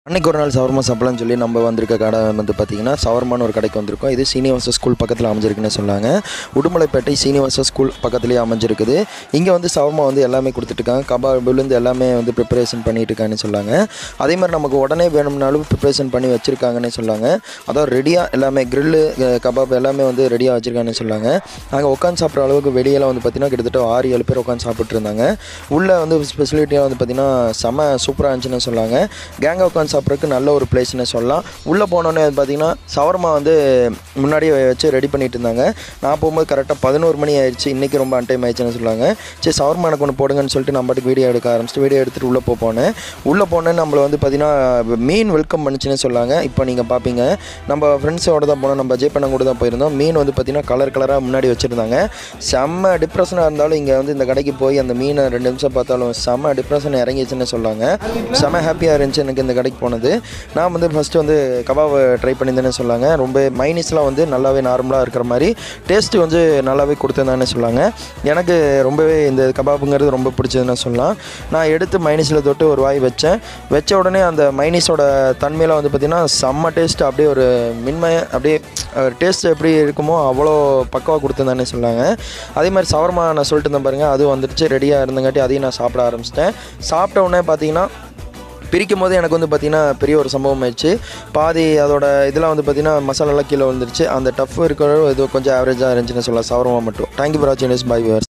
அன்னைக்கு ஒரு நாள் சவர்மா சாப்பிடலாம்னு சொல்லி நம்ம வந்திருக்க கடை வந்து பார்த்திங்கன்னா சவர்மான்னு ஒரு கடைக்கு வந்திருக்கோம் இது சீனிவாச ஸ்கூல் பக்கத்தில் அமைஞ்சிருக்குன்னு சொன்னாங்க உடுமலைப்பேட்டை சீனிவாச ஸ்கூல் பக்கத்துலேயே அமைஞ்சிருக்குது இங்கே வந்து சவர்மா வந்து எல்லாமே கொடுத்துட்ருக்காங்க கபாபிலேருந்து எல்லாமே வந்து ப்ரிப்பரேஷன் பண்ணிட்டு இருக்காங்கன்னு சொன்னாங்க அதே மாதிரி நமக்கு உடனே வேணும்னாலும் ப்ரிப்பரேஷன் பண்ணி வச்சுருக்காங்கன்னு சொன்னாங்க அதாவது ரெடியாக எல்லாமே கிரில்லு கபாப் எல்லாமே வந்து ரெடியாக வச்சுருக்காங்கன்னு சொன்னாங்க நாங்கள் உட்காந்து சாப்பிட்ற அளவுக்கு வெளியெல்லாம் வந்து பார்த்திங்கன்னா கிட்டத்தட்ட ஆறு ஏழு பேர் உட்காந்து சாப்பிட்டு இருந்தாங்க உள்ளே வந்து ஸ்பெசிலிட்டியாக வந்து பார்த்திங்கன்னா செம சூப்பராக இருந்துச்சுன்னு சொன்னாங்க கேங்காக உட்காந்து சாப்பிட்றதுக்கு நல்ல ஒரு பிளேஸ்னு சொல்லலாம் உள்ளே போனோன்னே பார்த்தீங்கன்னா சவர்மா வந்து முன்னாடியே வச்சு ரெடி பண்ணிட்டு இருந்தாங்க நான் போகும்போது கரெக்டாக பதினோரு மணி ஆயிடுச்சு இன்றைக்கி ரொம்ப அன்டைம் ஆயிடுச்சுன்னு சொன்னாங்க சரி சவர்மா எனக்கு ஒன்று போடுங்கன்னு சொல்லிட்டு நம்ம பாட்டுக்கு வீடியோ எடுக்க ஆரம்பிச்சிட்டு வீடியோ எடுத்துகிட்டு உள்ளே போக போனேன் உள்ளே போனேன் நம்மளை வந்து பார்த்தீங்கன்னா மீன் வெல்கம் பண்ணுச்சுன்னு சொன்னாங்க இப்போ நீங்கள் பார்ப்பீங்க நம்ம ஃப்ரெண்ட்ஸோட தான் போனோம் நம்ம ஜே பண்ண கூட தான் போயிருந்தோம் மீன் வந்து பார்த்தீங்கன்னா கலர் கலராக முன்னாடி வச்சுருந்தாங்க செம்ம டிப்ரெஷனாக இருந்தாலும் இங்கே வந்து இந்த கடைக்கு போய் அந்த மீனை ரெண்டு நிமிஷம் பார்த்தாலும் செம்ம டிப்ரெஷன் இறங்கிச்சுன்னு சொன்னாங்க செம்ம ஹாப்பியாக இருந்துச்சு எனக்கு இந்த கடைக்கு போனது நான் வந்து ஃபஸ்ட்டு வந்து கபாவை ட்ரை பண்ணியிருந்தேன்னு சொன்னாங்க ரொம்ப மைனிஸ்லாம் வந்து நல்லாவே நார்மலாக இருக்கிற மாதிரி டேஸ்ட்டு வந்து நல்லாவே கொடுத்துருந்தான்னு சொன்னாங்க எனக்கு ரொம்பவே இந்த கபாபுங்கிறது ரொம்ப பிடிச்சதுன்னு சொல்லலாம் நான் எடுத்து மைனிஸில் தொட்டு ஒரு வாய் வச்சேன் வச்ச உடனே அந்த மைனிஸோட தன்மையில் வந்து பார்த்திங்கன்னா செம்ம டேஸ்ட் அப்படியே ஒரு மின்மை அப்படியே டேஸ்ட் எப்படி இருக்குமோ அவ்வளோ பக்கவாக கொடுத்துருந்தானே சொன்னாங்க அதே மாதிரி சவர்மா நான் சொல்லிட்டு இருந்தேன் பாருங்கள் அது வந்துடுச்சு ரெடியாக இருந்தங்காட்டி அதையும் நான் சாப்பிட ஆரம்பிச்சிட்டேன் சாப்பிட்ட உடனே பார்த்தீங்கன்னா பிரிக்கும் போது எனக்கு வந்து பார்த்திங்கன்னா பெரிய ஒரு சம்பவம் ஆயிடுச்சு பாதி அதோட இதெல்லாம் வந்து பார்த்திங்கன்னா மசாலாலாம் கீழே வந்துருச்சு அந்த டஃப் இருக்கிற இது கொஞ்சம் ஆவரேஜாக இருந்துச்சுன்னு சொல்லலாம் சவரமாக மட்டும் தேங்க்யூ ஃபார் வாட்சிங் பை வியர்ஸ்